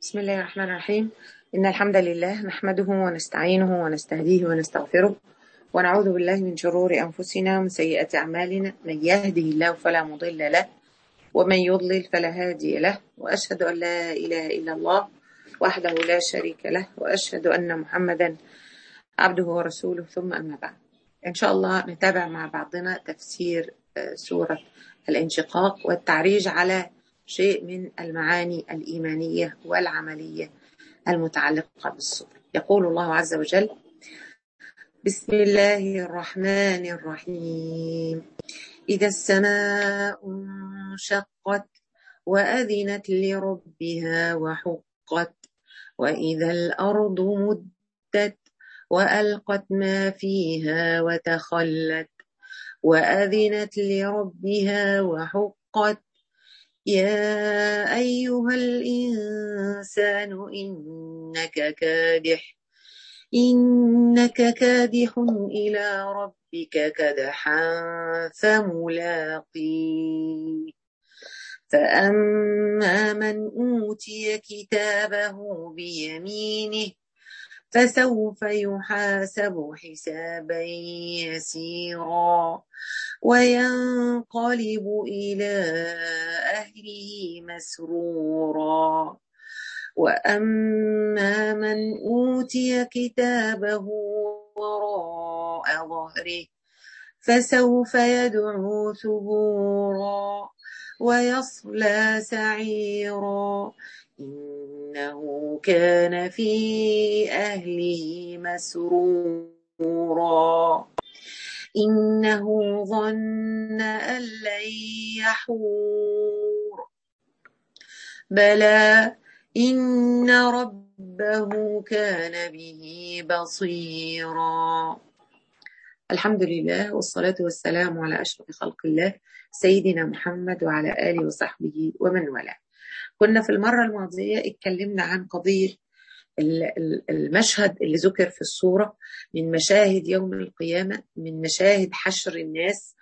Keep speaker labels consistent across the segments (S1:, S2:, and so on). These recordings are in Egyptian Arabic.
S1: بسم الله الرحمن الرحيم إن الحمد لله نحمده ونستعينه ونستهديه ونستغفره ونعوذ بالله من شرور أنفسنا ومن سيئات أعمالنا من يهده الله فلا مضل له ومن يضلل فلا هادي له وأشهد أن لا إله إلا الله وحده لا شريك له وأشهد أن محمدا عبده ورسوله ثم أما بعد إن شاء الله نتابع مع بعضنا تفسير سورة الانشقاق والتعريج على شيء من المعاني الإيمانية والعملية المتعلقة بالسورة يقول الله عز وجل بسم الله الرحمن الرحيم إذا السماء انشقت وأذنت لربها وحقت وإذا الأرض مدت وألقت ما فيها وتخلت وأذنت لربها وحقت يا أيها الإنسان إنك كادح إنك كادح إلى ربك كدحا فملاقيه فأما من أوتي كتابه بيمينه فسوف يحاسب حسابا يسيرا وينقلب إلى أهله مسرورا وأما من أوتي كتابه وراء ظهره فسوف يدعو ثبورا ويصلى سعيرا إنه كان في أهله مسرورا إنه ظن أن لن يحور بلى إن ربه كان به بصيرا الحمد لله والصلاة والسلام على أشرف خلق الله سيدنا محمد وعلى آله وصحبه ومن والاه كنا في المرة الماضية اتكلمنا عن قضية المشهد اللي ذكر في الصورة من مشاهد يوم القيامة من مشاهد حشر الناس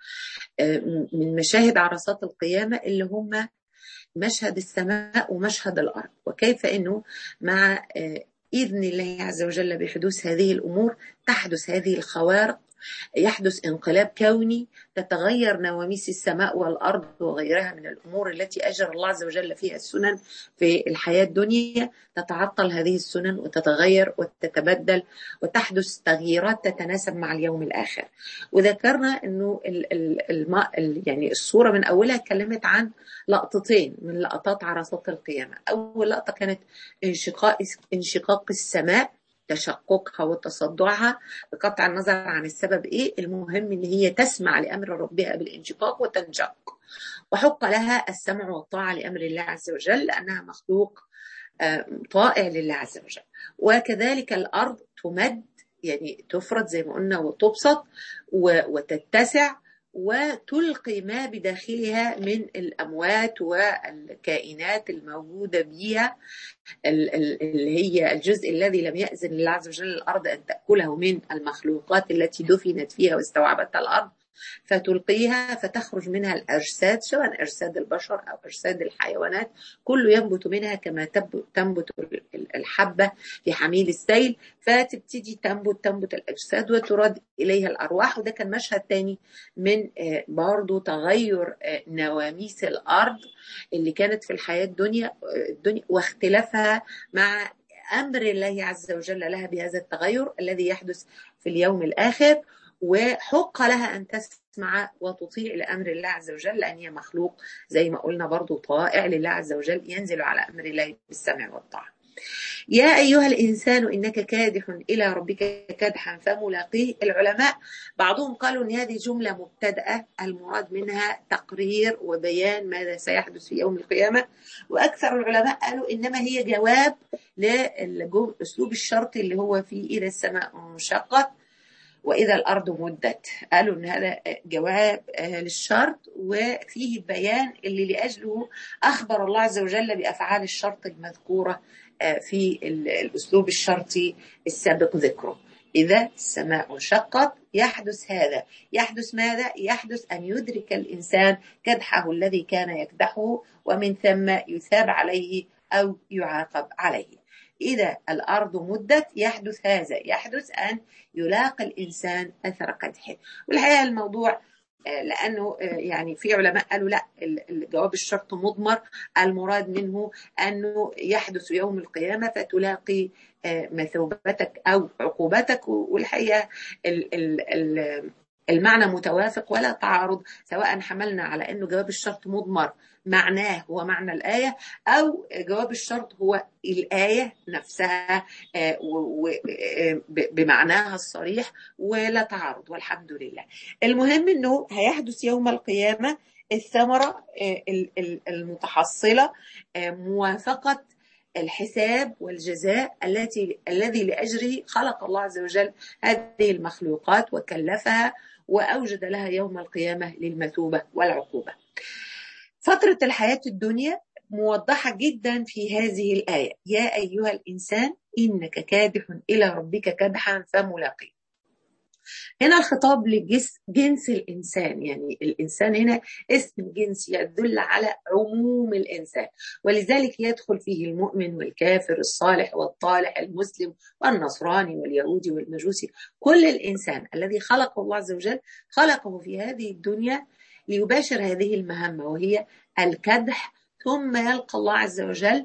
S1: من مشاهد عرصات القيامة اللي هم مشهد السماء ومشهد الأرض وكيف أنه مع إذن الله عز وجل بحدوث هذه الأمور تحدث هذه الخوارق يحدث انقلاب كوني تتغير نواميس السماء والارض وغيرها من الامور التي اجر الله عز وجل فيها السنن في الحياه الدنيا تتعطل هذه السنن وتتغير وتتبدل وتحدث تغييرات تتناسب مع اليوم الاخر وذكرنا انه ال ال ال ال يعني الصوره من اولها اتكلمت عن لقطتين من لقطات عرصات القيامه اول لقطه كانت انشقاق انشقاق السماء تشققها وتصدعها بقطع النظر عن السبب ايه المهم ان هي تسمع لامر ربها بالانشقاق وتنشق وحق لها السمع والطاعه لامر الله عز وجل لانها مخلوق طائع لله عز وجل وكذلك الارض تمد يعني تفرد زي ما قلنا وتبسط وتتسع وتلقي ما بداخلها من الاموات والكائنات الموجوده بها اللي هي الجزء الذي لم ياذن الله عز وجل الارض ان تاكله من المخلوقات التي دفنت فيها واستوعبتها الارض فتلقيها فتخرج منها الأجساد سواء أجساد البشر أو أجساد الحيوانات كله ينبت منها كما تنبت الحبة في حميل السيل فتبتدي تنبت تنبت الأجساد وترد إليها الأرواح وده كان مشهد تاني من برضو تغير نواميس الأرض اللي كانت في الحياة الدنيا الدنيا واختلافها مع أمر الله عز وجل لها بهذا التغير الذي يحدث في اليوم الآخر وحق لها أن تسمع وتطيع لأمر الله عز وجل لأن هي مخلوق زي ما قلنا برضو طائع لله عز وجل ينزل على أمر الله بالسمع والطاعة يا أيها الإنسان إنك كادح إلى ربك كدحا فملاقيه العلماء بعضهم قالوا أن هذه جملة مبتدأة المراد منها تقرير وبيان ماذا سيحدث في يوم القيامة وأكثر العلماء قالوا إنما هي جواب للأسلوب الشرطي اللي هو في إذا السماء انشقت وإذا الأرض مدت قالوا إن هذا جواب للشرط وفيه البيان اللي لأجله أخبر الله عز وجل بأفعال الشرط المذكورة في الأسلوب الشرطي السابق ذكره إذا السماء انشقت يحدث هذا يحدث ماذا؟ يحدث أن يدرك الإنسان كدحه الذي كان يكدحه ومن ثم يثاب عليه أو يعاقب عليه إذا الأرض مدت يحدث هذا يحدث أن يلاقي الإنسان أثر قدحه والحقيقة الموضوع لانه يعني في علماء قالوا لا الجواب الشرط مضمر المراد منه انه يحدث يوم القيامه فتلاقي مثوبتك او عقوبتك والحقيقه المعنى متوافق ولا تعارض سواء حملنا على انه جواب الشرط مضمر معناه هو معنى الآية أو جواب الشرط هو الآية نفسها بمعناها الصريح ولا تعارض والحمد لله المهم أنه هيحدث يوم القيامة الثمرة المتحصلة موافقة الحساب والجزاء التي الذي لاجله خلق الله عز وجل هذه المخلوقات وكلفها واوجد لها يوم القيامه للمثوبه والعقوبه. فترة الحياة الدنيا موضحة جدا في هذه الآية يا أيها الإنسان إنك كادح إلى ربك كدحا فملاقيه هنا الخطاب لجنس الإنسان يعني الإنسان هنا اسم جنس يدل على عموم الإنسان ولذلك يدخل فيه المؤمن والكافر الصالح والطالح المسلم والنصراني واليهودي والمجوسي كل الإنسان الذي خلقه الله عز وجل خلقه في هذه الدنيا ليباشر هذه المهمة وهي الكدح ثم يلقى الله عز وجل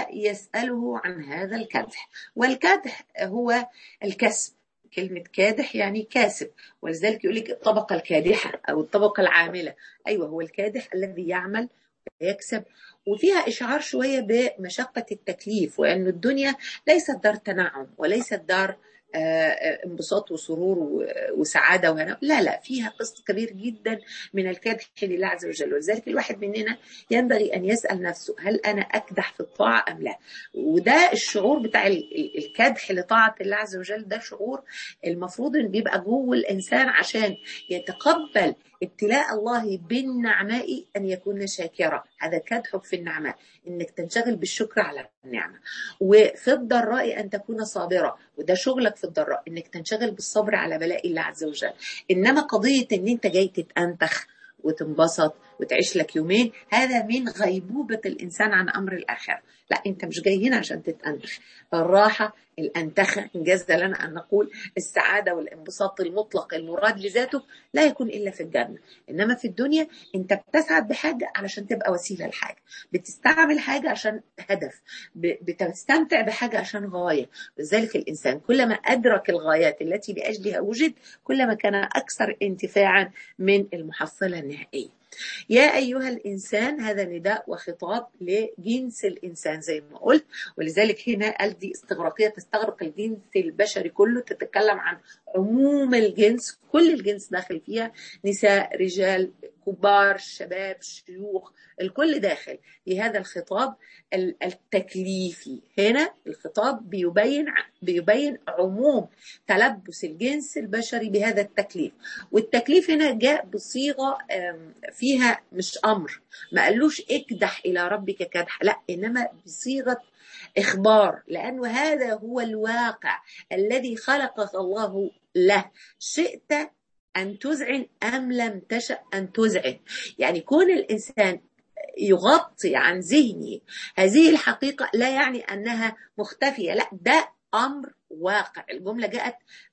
S1: فيسأله عن هذا الكدح والكدح هو الكسب كلمة كادح يعني كاسب ولذلك يقول لك الطبقة الكادحة أو الطبقة العاملة أيوة هو الكادح الذي يعمل ويكسب وفيها إشعار شوية بمشقة التكليف وأن الدنيا ليست دار تنعم وليست دار انبساط وسرور وسعاده وهنا لا لا فيها قسط كبير جدا من الكدح لله عز وجل ولذلك الواحد مننا ينبغي ان يسال نفسه هل انا اكدح في الطاعه ام لا وده الشعور بتاع الكدح لطاعه الله عز وجل ده شعور المفروض ان بيبقى جوه الانسان عشان يتقبل ابتلاء الله بالنعماء ان يكون شاكرا هذا كدحك في النعماء انك تنشغل بالشكر على النعمه وفي الضراء ان تكون صابره وده شغلك في الضراء انك تنشغل بالصبر على بلاء الله عز وجل انما قضيه ان انت جاي تتانتخ وتنبسط وتعيش لك يومين هذا من غيبوبة الإنسان عن أمر الآخرة لا أنت مش جاي هنا عشان تتأنتخ الراحة الأنتخة إنجاز لنا أن نقول السعادة والانبساط المطلق المراد لذاته لا يكون إلا في الجنة إنما في الدنيا أنت بتسعد بحاجة علشان تبقى وسيلة لحاجة بتستعمل حاجة عشان هدف بتستمتع بحاجة عشان غاية لذلك الإنسان كلما أدرك الغايات التي لأجلها وجد كلما كان أكثر انتفاعا من المحصلة النهائية يا أيها الإنسان هذا نداء وخطاب لجنس الإنسان زي ما قلت ولذلك هنا قال دي استغراقية تستغرق الجنس البشري كله تتكلم عن عموم الجنس كل الجنس داخل فيها نساء رجال كبار شباب شيوخ الكل داخل في هذا الخطاب التكليفي هنا الخطاب بيبين بيبين عموم تلبس الجنس البشري بهذا التكليف والتكليف هنا جاء بصيغه فيها مش امر ما قالوش اكدح الى ربك كدح لا انما بصيغه اخبار لانه هذا هو الواقع الذي خلقك الله له شئت أن تذعن أم لم تشأ أن تذعن يعني كون الإنسان يغطي عن ذهنه هذه الحقيقة لا يعني أنها مختفية لا ده أمر واقع الجملة جاءت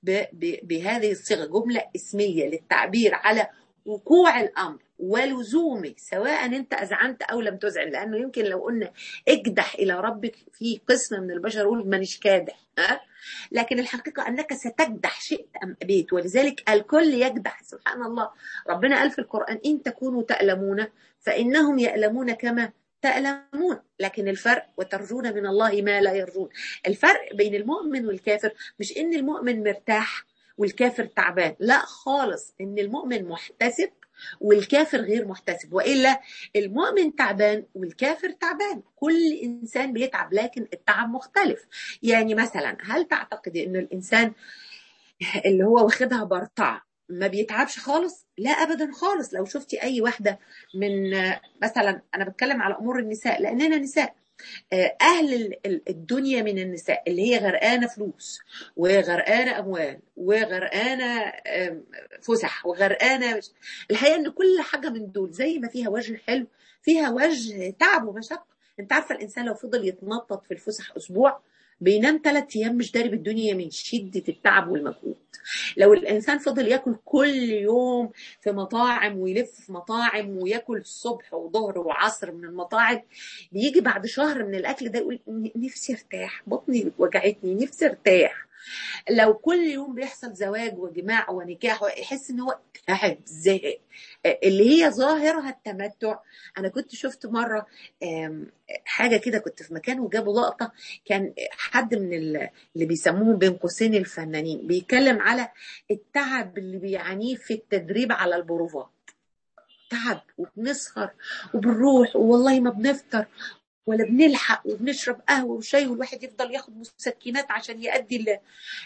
S1: بهذه الصيغة جملة اسمية للتعبير على وقوع الأمر ولزومه سواء انت اذعنت او لم تذعن لانه يمكن لو قلنا اجدح الى ربك في قسم من البشر يقول مانيش كادح أه؟ لكن الحقيقه انك ستجدح شئت ام ابيت ولذلك الكل يجدح سبحان الله ربنا قال في القران ان تكونوا تألمون فانهم يألمون كما تألمون لكن الفرق وترجون من الله ما لا يرجون الفرق بين المؤمن والكافر مش ان المؤمن مرتاح والكافر تعبان لا خالص ان المؤمن محتسب والكافر غير محتسب والا المؤمن تعبان والكافر تعبان كل انسان بيتعب لكن التعب مختلف يعني مثلا هل تعتقد ان الانسان اللي هو واخدها برطعه ما بيتعبش خالص لا ابدا خالص لو شفتي اي واحده من مثلا انا بتكلم على امور النساء لاننا نساء اهل الدنيا من النساء اللي هي غرقانه فلوس وغرقانه اموال وغرقانه فسح وغرقانه الحقيقه ان كل حاجه من دول زي ما فيها وجه حلو فيها وجه تعب ومشقه انت عارفه الانسان لو فضل يتنطط في الفسح اسبوع بينام ثلاث ايام مش داري بالدنيا من شده التعب والمجهود لو الانسان فضل ياكل كل يوم في مطاعم ويلف في مطاعم وياكل الصبح وظهر وعصر من المطاعم بيجي بعد شهر من الاكل ده يقول نفسي ارتاح بطني وجعتني نفسي ارتاح لو كل يوم بيحصل زواج وجماع ونكاح يحس ان هو تعب زهق اللي هي ظاهرها التمتع انا كنت شفت مره حاجه كده كنت في مكان وجابوا لقطه كان حد من اللي بيسموهم بين قوسين الفنانين بيتكلم على التعب اللي بيعانيه في التدريب على البروفات تعب وبنسهر وبنروح والله ما بنفطر ولا بنلحق وبنشرب قهوه وشاي والواحد يفضل ياخد مسكنات عشان يأدي ال...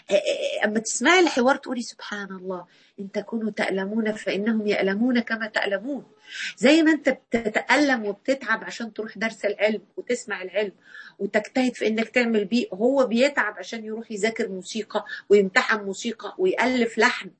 S1: اما تسمعي الحوار تقولي سبحان الله ان تكونوا تألمون فانهم يألمون كما تألمون زي ما انت بتتألم وبتتعب عشان تروح درس العلم وتسمع العلم وتجتهد في انك تعمل بيه هو بيتعب عشان يروح يذاكر موسيقى ويمتحن موسيقى ويألف لحن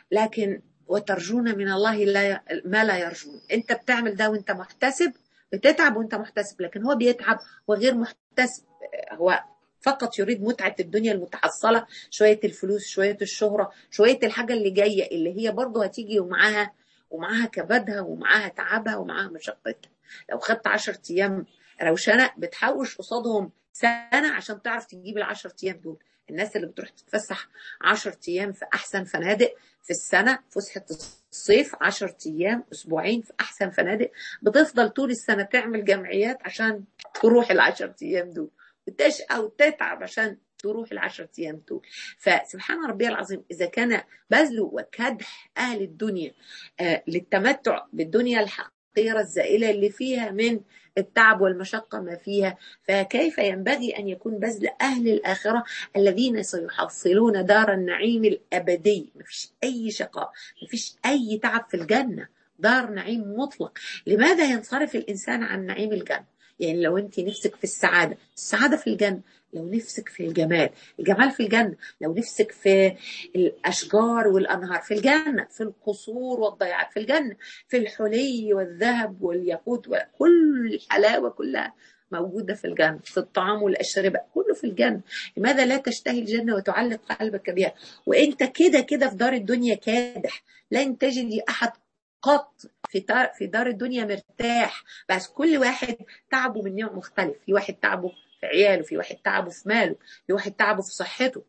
S1: لكن وترجون من الله لا ما لا يرجون انت بتعمل ده وانت محتسب بتتعب وانت محتسب لكن هو بيتعب وغير محتسب هو فقط يريد متعة الدنيا المتحصلة شوية الفلوس شوية الشهرة شوية الحاجة اللي جاية اللي هي برضه هتيجي ومعاها ومعاها كبدها ومعاها تعبها ومعاها مشقتها لو خدت 10 أيام روشنة بتحوش قصادهم سنة عشان تعرف تجيب العشر أيام دول الناس اللي بتروح تتفسح 10 أيام في أحسن فنادق في السنة فسحة الصيف 10 أيام أسبوعين في أحسن فنادق بتفضل طول السنة تعمل جمعيات عشان تروح العشر أيام دول وتشقى وتتعب عشان تروح العشر أيام دول فسبحان ربي العظيم إذا كان بذل وكدح أهل الدنيا آه للتمتع بالدنيا الحقيرة الزائلة اللي فيها من التعب والمشقة ما فيها فكيف ينبغي أن يكون بذل أهل الآخرة الذين سيحصلون دار النعيم الأبدي ما فيش أي شقاء ما فيش أي تعب في الجنة دار نعيم مطلق لماذا ينصرف الإنسان عن نعيم الجنة يعني لو انت نفسك في السعادة السعادة في الجنة لو نفسك في الجمال الجمال في الجنة لو نفسك في الأشجار والأنهار في الجنة في القصور والضيعات في الجنة في الحلي والذهب والياقوت وكل الحلاوة كلها موجودة في الجنة في الطعام والأشربة كله في الجنة لماذا لا تشتهي الجنة وتعلق قلبك بها وانت كده كده في دار الدنيا كادح لن تجدي أحد قط في في دار الدنيا مرتاح بس كل واحد تعبه من نوع مختلف في واحد تعبه في عياله في واحد تعبه في ماله في واحد تعبه في صحته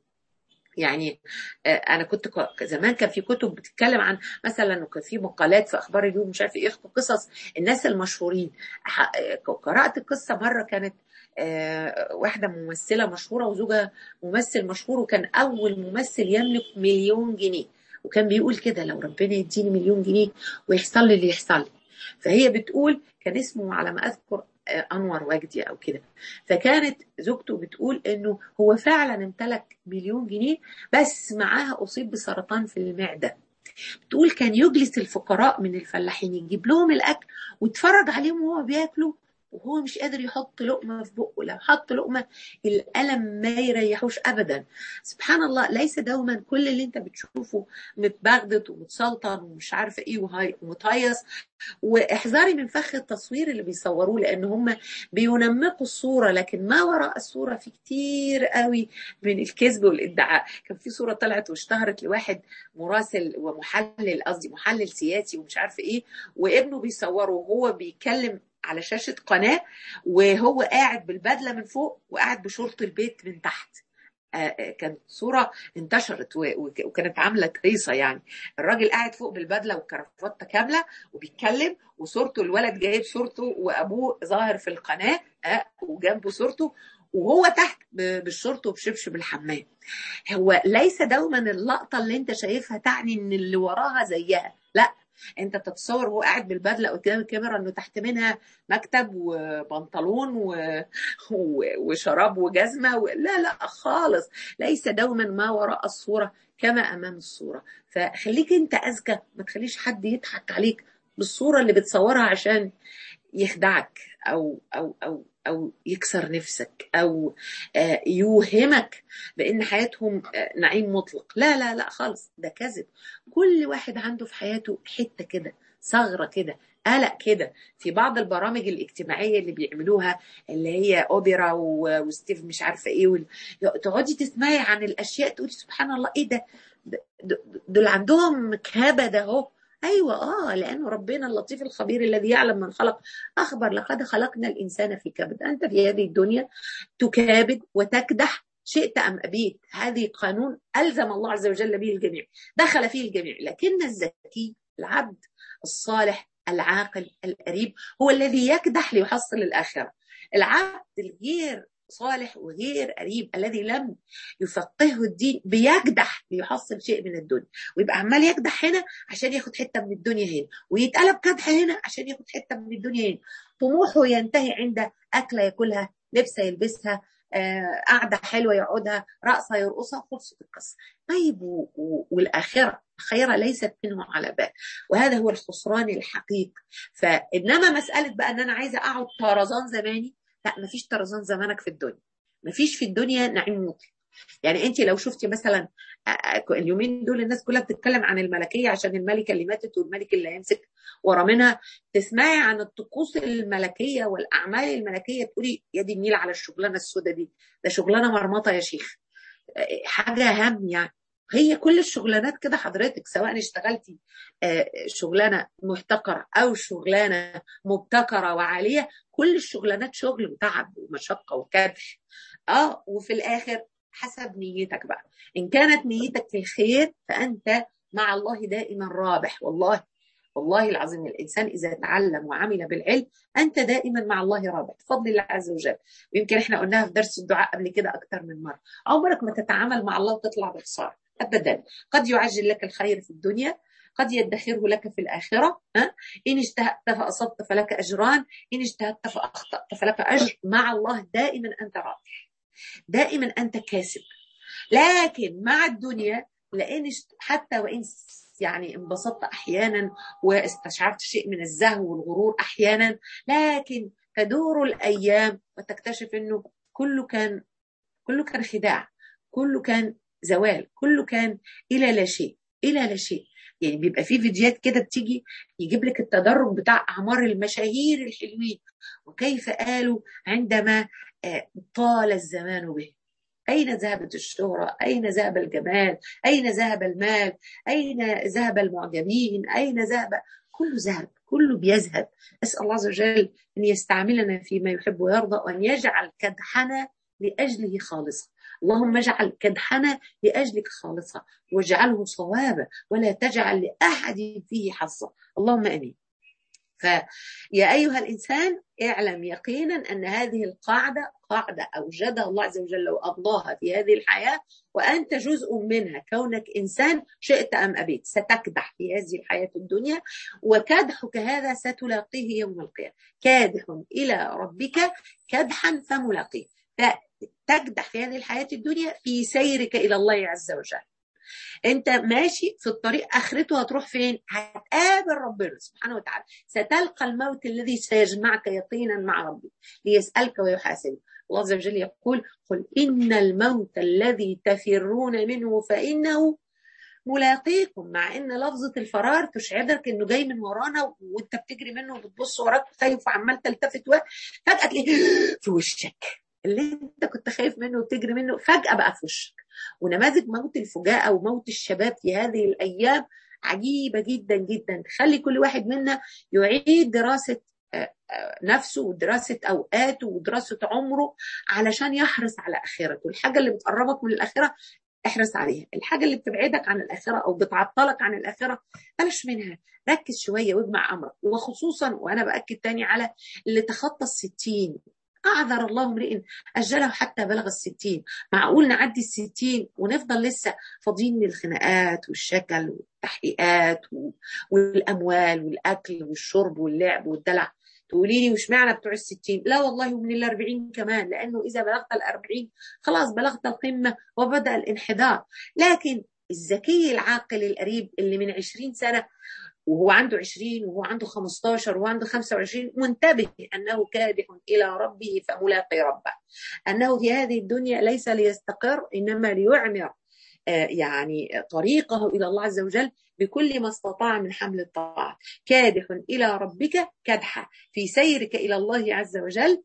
S1: يعني انا كنت زمان كان في كتب بتتكلم عن مثلا وكان في مقالات في اخبار اليوم مش عارف يحكوا قصص الناس المشهورين قرات قصه مره كانت واحده ممثله مشهوره وزوجها ممثل مشهور وكان اول ممثل يملك مليون جنيه وكان بيقول كده لو ربنا يديني مليون جنيه ويحصل لي اللي يحصل لي فهي بتقول كان اسمه على ما اذكر انور وجدي او كده فكانت زوجته بتقول انه هو فعلا امتلك مليون جنيه بس معاها اصيب بسرطان في المعده بتقول كان يجلس الفقراء من الفلاحين يجيب لهم الاكل ويتفرج عليهم وهو بياكلوا وهو مش قادر يحط لقمة في بقه لو حط لقمة الألم ما يريحوش أبدا سبحان الله ليس دوما كل اللي انت بتشوفه متبغدد ومتسلطن ومش عارفة ايه ومتهيص واحذري من فخ التصوير اللي بيصوروه لان هم بينمقوا الصورة لكن ما وراء الصورة في كتير قوي من الكذب والادعاء كان في صورة طلعت واشتهرت لواحد مراسل ومحلل قصدي محلل سياسي ومش عارفة ايه وابنه بيصوره وهو بيتكلم على شاشة قناة وهو قاعد بالبدلة من فوق وقاعد بشرط البيت من تحت كانت صورة انتشرت وكانت عاملة هيصة يعني الراجل قاعد فوق بالبدلة والكرافتة كاملة وبيتكلم وصورته الولد جايب صورته وأبوه ظاهر في القناة وجنبه صورته وهو تحت بالشورت وبشبشب الحمام هو ليس دوما اللقطة اللي انت شايفها تعني ان اللي وراها زيها لا انت تتصور وهو قاعد بالبدله قدام الكاميرا انه تحت منها مكتب وبنطلون و... و... وشراب وجزمه و... لا لا خالص ليس دوما ما وراء الصوره كما امام الصوره فخليك انت اذكى ما تخليش حد يضحك عليك بالصوره اللي بتصورها عشان يخدعك او او او او يكسر نفسك او يوهمك بان حياتهم نعيم مطلق لا لا لا خالص ده كذب كل واحد عنده في حياته حته كده ثغره كده قلق كده في بعض البرامج الاجتماعيه اللي بيعملوها اللي هي اوبرا وستيف مش عارفه ايه وال... تقعدي تسمعي عن الاشياء تقولي سبحان الله ايه ده دول عندهم كبد اهو ايوه اه لانه ربنا اللطيف الخبير الذي يعلم من خلق اخبر لقد خلقنا الانسان في كبد انت في هذه الدنيا تكابد وتكدح شئت ام ابيت هذه قانون الزم الله عز وجل به الجميع دخل فيه الجميع لكن الذكي العبد الصالح العاقل القريب هو الذي يكدح ليحصل الاخره العبد الغير صالح وغير قريب الذي لم يفقهه الدين بيكدح ليحصل شيء من الدنيا ويبقى عمال يكدح هنا عشان ياخد حته من الدنيا هنا ويتقلب كدح هنا عشان ياخد حته من الدنيا هنا طموحه ينتهي عند اكله ياكلها لبسه يلبسها آه، قعده حلوه يقعدها رقصه يرقصها خلصت القصه طيب والاخره الخيره ليست منه على بال وهذا هو الخسران الحقيقي فانما مساله بقى ان انا عايزه اقعد طرزان زماني لا مفيش طرزان زمانك في الدنيا مفيش في الدنيا نعيم مطلق يعني انت لو شفتي مثلا اليومين دول الناس كلها بتتكلم عن الملكيه عشان الملكه اللي ماتت والملك اللي هيمسك ورا منها تسمعي عن الطقوس الملكيه والاعمال الملكيه تقولي يا دي النيل على الشغلانه السوداء دي ده شغلانه مرمطه يا شيخ حاجه هم يعني هي كل الشغلانات كده حضرتك سواء اشتغلتي شغلانه محتقره او شغلانه مبتكره وعاليه كل الشغلانات شغل وتعب ومشقه وكدح اه وفي الاخر حسب نيتك بقى ان كانت نيتك في الخير فانت مع الله دائما رابح والله والله العظيم الانسان اذا تعلم وعمل بالعلم انت دائما مع الله رابح بفضل الله عز وجل ويمكن احنا قلناها في درس الدعاء قبل كده اكثر من مره عمرك ما تتعامل مع الله وتطلع بخساره ابدا قد يعجل لك الخير في الدنيا قد يدخره لك في الآخرة ها؟ إن اجتهدت فأصبت فلك أجران إن اجتهدت فأخطأت فلك أجر مع الله دائما أنت رابح دائما أنت كاسب لكن مع الدنيا لأن حتى وإن يعني انبسطت أحيانا واستشعرت شيء من الزهو والغرور أحيانا لكن تدور الأيام وتكتشف أنه كله كان كله كان خداع كله كان زوال كله كان إلى لا شيء إلى لا شيء يعني بيبقى في فيديوهات كده بتيجي يجيب لك التدرج بتاع اعمار المشاهير الحلوين وكيف قالوا عندما طال الزمان به أين ذهبت الشهرة؟ أين ذهب الجمال؟ أين ذهب المال؟ أين ذهب المعجبين؟ أين ذهب؟ كله ذهب كله بيذهب أسأل الله عز وجل أن يستعملنا فيما يحب ويرضى وأن يجعل كدحنا لأجله خالصا اللهم اجعل كدحنا لأجلك خالصا واجعله صوابا ولا تجعل لأحد فيه حظا اللهم أمين فيا أيها الإنسان اعلم يقينا أن هذه القاعدة قاعدة أوجدها الله عز وجل وأضاها في هذه الحياة وأنت جزء منها كونك إنسان شئت أم أبيت ستكدح في هذه الحياة الدنيا وكدحك هذا ستلاقيه يوم القيامة كادح إلى ربك كدحا فملاقيه تكدح في هذه الحياة الدنيا في سيرك إلى الله عز وجل انت ماشي في الطريق اخرته هتروح فين هتقابل ربنا سبحانه وتعالى ستلقى الموت الذي سيجمعك يقينا مع ربك ليسالك ويحاسبك الله عز وجل يقول قل ان الموت الذي تفرون منه فانه ملاقيكم مع ان لفظه الفرار تشعرك انه جاي من ورانا وانت بتجري منه وبتبص وراك خايف وعمال تلتفت فجاه تلاقيه في وشك اللي انت كنت خايف منه وتجري منه فجاه بقى في وشك ونماذج موت الفجاءه وموت الشباب في هذه الايام عجيبه جدا جدا تخلي كل واحد منا يعيد دراسه نفسه ودراسه اوقاته ودراسه عمره علشان يحرص على اخرته الحاجه اللي بتقربك من الاخره احرص عليها الحاجه اللي بتبعدك عن الاخره او بتعطلك عن الاخره بلاش منها ركز شويه واجمع امرك وخصوصا وانا باكد تاني على اللي تخطى الستين أعذر الله امرئ أجله حتى بلغ الستين معقول نعدي الستين ونفضل لسه فاضيين من الخناقات والشكل والتحقيقات والأموال والأكل والشرب واللعب والدلع تقولي لي وش معنى بتوع الستين لا والله ومن الأربعين كمان لأنه إذا بلغت الأربعين خلاص بلغت القمة وبدأ الانحدار لكن الذكي العاقل القريب اللي من عشرين سنة وهو عنده 20 وهو عنده 15 وهو عنده 25 منتبه انه كادح الى ربه فملاقي ربه انه في هذه الدنيا ليس ليستقر انما ليعمر يعني طريقه الى الله عز وجل بكل ما استطاع من حمل الطاعات كادح إلى ربك كدحا في سيرك إلى الله عز وجل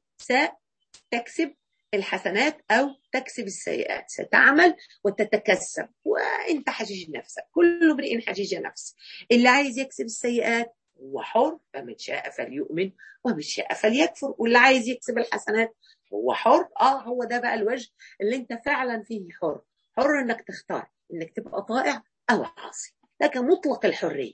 S1: ستكسب الحسنات أو تكسب السيئات ستعمل وتتكسب وانت حجيج نفسك كل امرئ حجيج نفسه اللي عايز يكسب السيئات هو حر فمن شاء فليؤمن ومن شاء فليكفر واللي عايز يكسب الحسنات هو حر اه هو ده بقى الوجه اللي انت فعلا فيه حر حر انك تختار انك تبقى طائع او عاصي لك مطلق الحريه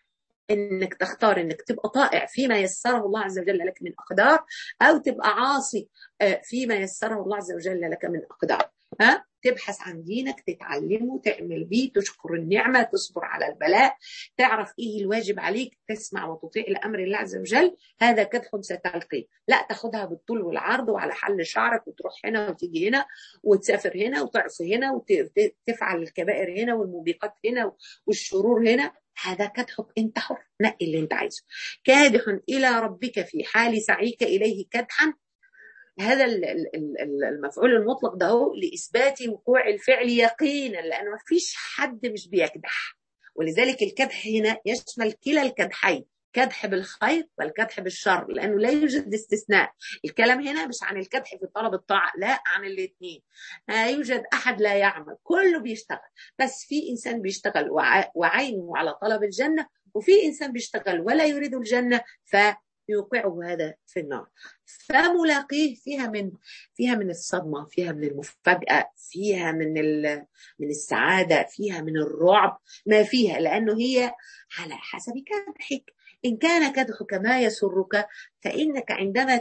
S1: انك تختار انك تبقى طائع فيما يسره الله عز وجل لك من اقدار او تبقى عاصي فيما يسره الله عز وجل لك من اقدار ها تبحث عن دينك تتعلمه تعمل بيه تشكر النعمة تصبر على البلاء تعرف ايه الواجب عليك تسمع وتطيع لأمر الله عز وجل هذا كدح ستلقيه لا تاخدها بالطول والعرض وعلى حل شعرك وتروح هنا وتيجي هنا وتسافر هنا وتعصي هنا وتفعل الكبائر هنا والموبقات هنا والشرور هنا هذا كدحك انت حر نقي اللي انت عايزه كادح الى ربك في حال سعيك اليه كدحا هذا المفعول المطلق ده هو لاثبات وقوع الفعل يقينا لانه ما فيش حد مش بيكدح ولذلك الكدح هنا يشمل كلا الكدحين كدح بالخير والكدح بالشر لانه لا يوجد استثناء الكلام هنا مش عن الكدح في طلب الطاعه لا عن الاثنين لا يوجد احد لا يعمل كله بيشتغل بس في انسان بيشتغل وعينه على طلب الجنه وفي انسان بيشتغل ولا يريد الجنه ف يوقعه هذا في النار فملاقيه فيها من فيها من الصدمه فيها من المفاجاه فيها من من السعاده فيها من الرعب ما فيها لانه هي على حسب كدحك إن كان كدحك ما يسرك فإنك عندما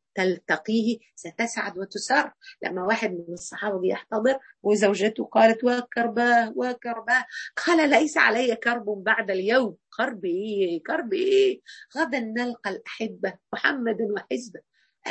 S1: تلتقيه ستسعد وتسر لما واحد من الصحابة بيحتضر وزوجته قالت وكرباه وكرباه قال ليس علي كرب بعد اليوم كرب إيه كرب إيه غدا نلقى الأحبة محمد وحزبه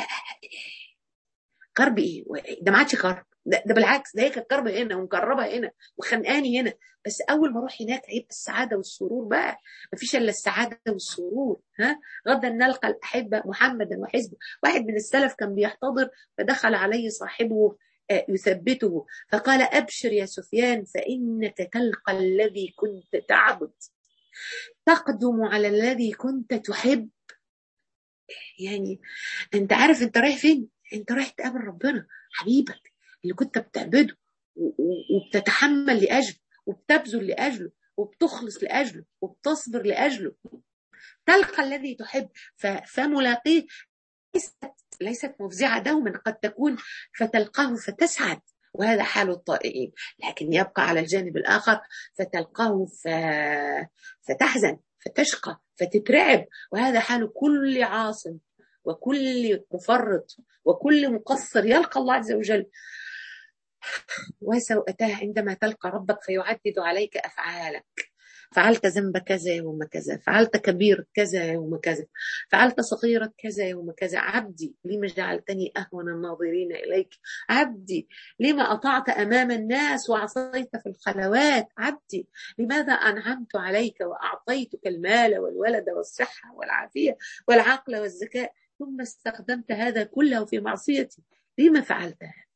S1: كرب إيه ده ما عادش كرب ده, ده بالعكس ده هي كانت كربه هنا ومكربه هنا وخنقاني هنا بس اول ما اروح هناك هيبقى السعاده والسرور بقى ما فيش الا السعاده والسرور ها غدا نلقى الاحبه محمدا وحزبه واحد من السلف كان بيحتضر فدخل عليه صاحبه يثبته فقال ابشر يا سفيان فانك تلقى الذي كنت تعبد تقدم على الذي كنت تحب يعني انت عارف انت رايح فين انت رايح تقابل ربنا حبيبك اللي كنت بتعبده وبتتحمل لاجله وبتبذل لاجله وبتخلص لاجله وبتصبر لاجله تلقى الذي تحب فملاقيه ليست ليست مفزعه دوما قد تكون فتلقاه فتسعد وهذا حال الطائعين لكن يبقى على الجانب الاخر فتلقاه ف... فتحزن فتشقى فتترعب وهذا حال كل عاصم وكل مفرط وكل مقصر يلقى الله عز وجل وسوءتاه عندما تلقى ربك فيعدد عليك أفعالك فعلت ذنب كذا يوم كذا فعلت كبير كذا يوم كذا فعلت صغيرة كذا يوم كذا عبدي لما جعلتني أهون الناظرين إليك عبدي لما أطعت أمام الناس وعصيت في الخلوات عبدي لماذا أنعمت عليك وأعطيتك المال والولد والصحة والعافية والعقل والذكاء ثم استخدمت هذا كله في معصيتي لما فعلت هذا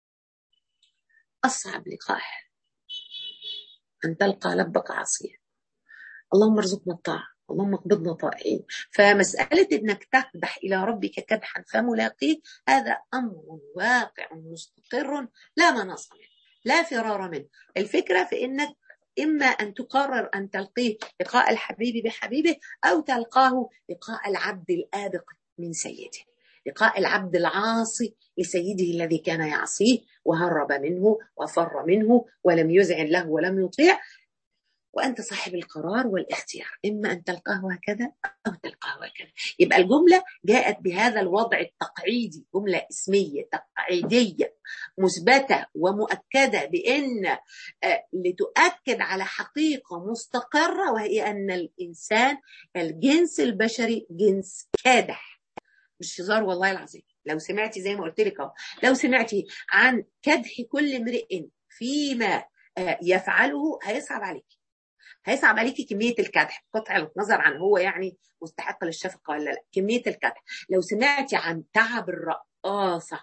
S1: أصعب لقاء أن تلقى لبك عاصيا اللهم ارزقنا الطاعة اللهم اقبضنا طائعين فمسألة أنك تقدح إلى ربك كدحا فملاقيه هذا أمر واقع مستقر لا مناص منه لا فرار منه الفكرة في أنك إما أن تقرر أن تلقيه لقاء الحبيب بحبيبه أو تلقاه لقاء العبد الآبق من سيده لقاء العبد العاصي لسيده الذي كان يعصيه وهرب منه وفر منه ولم يذعن له ولم يطيع وأنت صاحب القرار والاختيار إما أن تلقاه هكذا أو تلقاه هكذا يبقى الجملة جاءت بهذا الوضع التقعيدي جملة اسمية تقعيدية مثبتة ومؤكدة بأن لتؤكد على حقيقة مستقرة وهي أن الإنسان الجنس البشري جنس كادح مش هزار والله العظيم لو سمعتي زي ما قلت لك اهو لو سمعتي عن كدح كل امرئ فيما يفعله هيصعب عليكي هيصعب عليكي كميه الكدح قطع النظر عن هو يعني مستحق للشفقه ولا لا كميه الكدح لو سمعتي عن تعب الرقاصه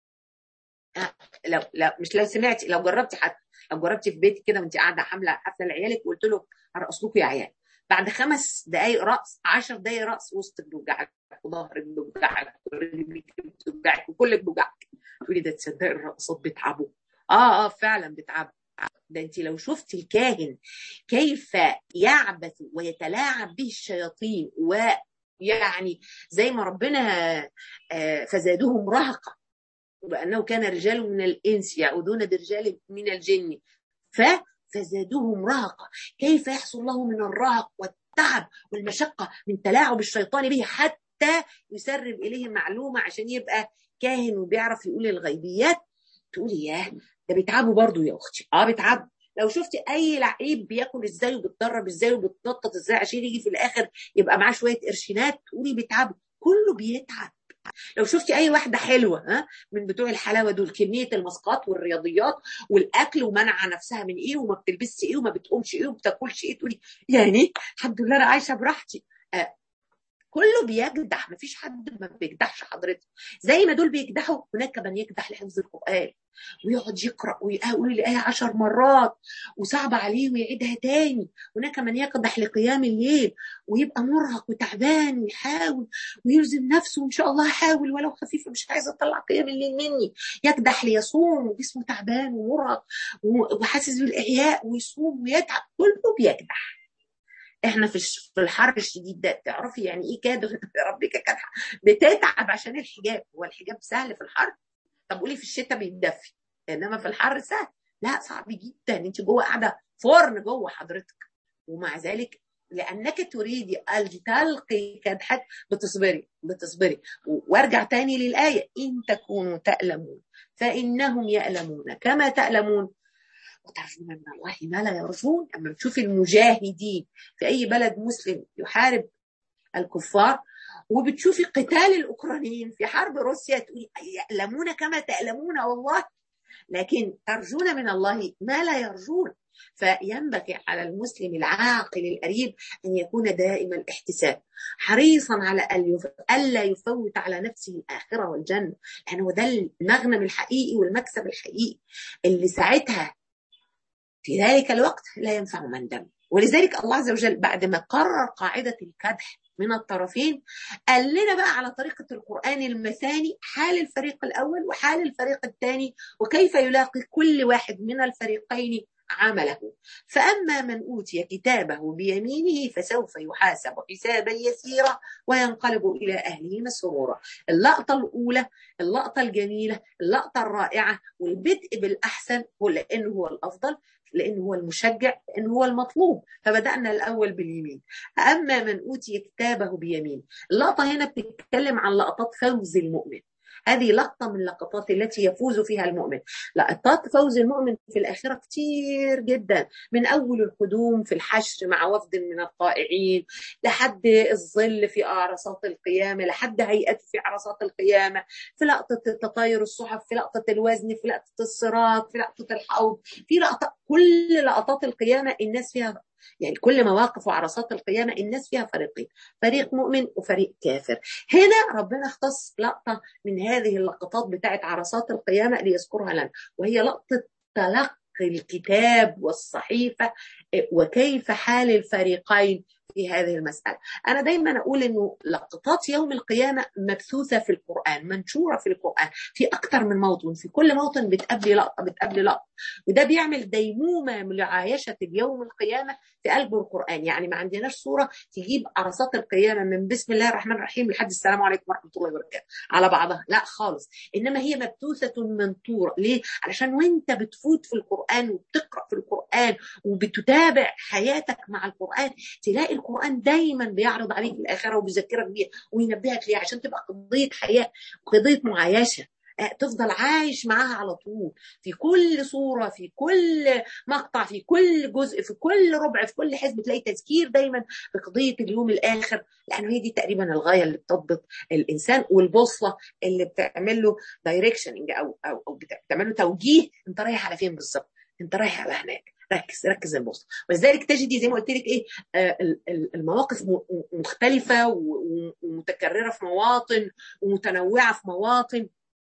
S1: لو لو مش لو سمعتي لو جربتي حتى لو جربتي في بيتك كده وانت قاعده حامله حفله لعيالك وقلت له ارقص لكم يا عيال بعد خمس دقائق رقص 10 دقائق رقص وسطك بيوجعك وظهرك بيوجعك ورجلك بتوجعك وكلك بيوجعك تقولي ده تصدقي الرقصات بيتعبوا اه اه فعلا بيتعبوا ده انت لو شفت الكاهن كيف يعبث ويتلاعب به الشياطين ويعني زي ما ربنا فزادهم رهقا وانه كان رجال من الانس يعودون برجال من الجن ف فزادوهم رهقا كيف يحصل له من الرهق والتعب والمشقة من تلاعب الشيطان به حتى يسرب إليه معلومة عشان يبقى كاهن وبيعرف يقول الغيبيات تقولي ياه ده بيتعبوا برضو يا أختي اه بيتعبوا لو شفتي اي لعيب بياكل ازاي وبيتدرب ازاي وبيتنطط ازاي عشان يجي في الاخر يبقى معاه شويه قرشينات تقولي بيتعبوا كله بيتعب لو شفتي اي واحده حلوه ها من بتوع الحلاوه دول كميه المسقات والرياضيات والاكل ومنع نفسها من ايه وما بتلبسش ايه وما بتقومش ايه وما بتاكلش ايه تقولي يعني الحمد لله انا عايشه براحتي آه كله بيجدح مفيش حد ما بيجدحش حضرتك زي ما دول بيجدحوا هناك من يجدح لحفظ القران ويقعد يقرا ويقول الايه عشر مرات وصعب عليه ويعيدها تاني هناك من يقدح لقيام الليل ويبقى مرهق وتعبان ويحاول ويلزم نفسه وان شاء الله هحاول ولو خفيفه مش عايزه اطلع قيام الليل مني يكدح ليصوم وجسمه تعبان ومرهق وحاسس بالاعياء ويصوم ويتعب كله بيكدح احنا في في الحر الشديد ده تعرفي يعني ايه كاد ربك كدحه بتتعب عشان الحجاب هو الحجاب سهل في الحر طب قولي في الشتاء بيتدفي انما في الحر سهل لا صعب جدا انت جوه قاعده فرن جوه حضرتك ومع ذلك لانك تريدي ان تلقي كدحك بتصبري بتصبري وارجع تاني للايه ان تكونوا تألمون فانهم يألمون كما تألمون وترجون من الله ما لا يرجون اما بتشوفي المجاهدين في اي بلد مسلم يحارب الكفار وبتشوفي قتال الاوكرانيين في حرب روسيا تقولي يألمون كما تألمون والله لكن ترجون من الله ما لا يرجون فينبغي على المسلم العاقل الأريب أن يكون دائما الاحتساب حريصا على ألا يفوت على نفسه الآخرة والجنة لأنه ده المغنم الحقيقي والمكسب الحقيقي اللي ساعتها في ذلك الوقت لا ينفع من دم ولذلك الله عز وجل بعد ما قرر قاعدة الكدح من الطرفين قال لنا بقى على طريقة القرآن المثاني حال الفريق الأول وحال الفريق الثاني وكيف يلاقي كل واحد من الفريقين عمله فأما من أوتي كتابه بيمينه فسوف يحاسب حسابا يسيرا وينقلب إلى أهله مسرورا اللقطة الأولى اللقطة الجميلة اللقطة الرائعة والبدء بالأحسن هو لأنه هو الأفضل لأنه هو المشجع لأنه هو المطلوب فبدأنا الأول باليمين أما من أوتي كتابه بيمين اللقطة هنا بتتكلم عن لقطات فوز المؤمن هذه لقطة من اللقطات التي يفوز فيها المؤمن لقطات فوز المؤمن في الآخرة كتير جدا من أول القدوم في الحشر مع وفد من الطائعين لحد الظل في عرصات القيامة لحد هيئته في عرصات القيامة في لقطة تطاير الصحف في لقطة الوزن في لقطة الصراط في لقطة الحوض في لقطة كل لقطات القيامة الناس فيها يعني كل مواقف وعرصات القيامة الناس فيها فريقين فريق مؤمن وفريق كافر هنا ربنا اختص لقطة من هذه اللقطات بتاعت عرصات القيامة ليذكرها لنا وهي لقطة تلقي الكتاب والصحيفة وكيف حال الفريقين في هذه المسألة أنا دايما أقول أنه لقطات يوم القيامة مبثوثة في القرآن منشورة في القرآن في أكثر من موطن في كل موطن بتقابلي لقطة بتقابلي لقطة وده بيعمل ديمومة لعايشة اليوم القيامة في قلب القرآن يعني ما عندناش صورة تجيب عرصات القيامة من بسم الله الرحمن الرحيم لحد السلام عليكم ورحمة الله وبركاته على بعضها لا خالص إنما هي مبثوثة منطورة ليه؟ علشان وانت بتفوت في القرآن وبتقرأ في القرآن وبتتابع حياتك مع القرآن تلاقي القرآن دايما بيعرض عليك الآخرة وبيذكرك بيها وينبهك ليها عشان تبقى قضية حياة وقضية معايشة تفضل عايش معاها على طول في كل صورة في كل مقطع في كل جزء في كل ربع في كل حزب تلاقي تذكير دايما بقضية اليوم الآخر لأنه هي دي تقريبا الغاية اللي بتضبط الإنسان والبوصلة اللي بتعمل له دايركشننج أو أو, أو بتعمل له توجيه أنت رايح على فين بالظبط أنت رايح على هناك ركز ركز البوصله ولذلك تجدي زي ما قلت لك ايه آه المواقف مختلفه ومتكرره في مواطن ومتنوعه في مواطن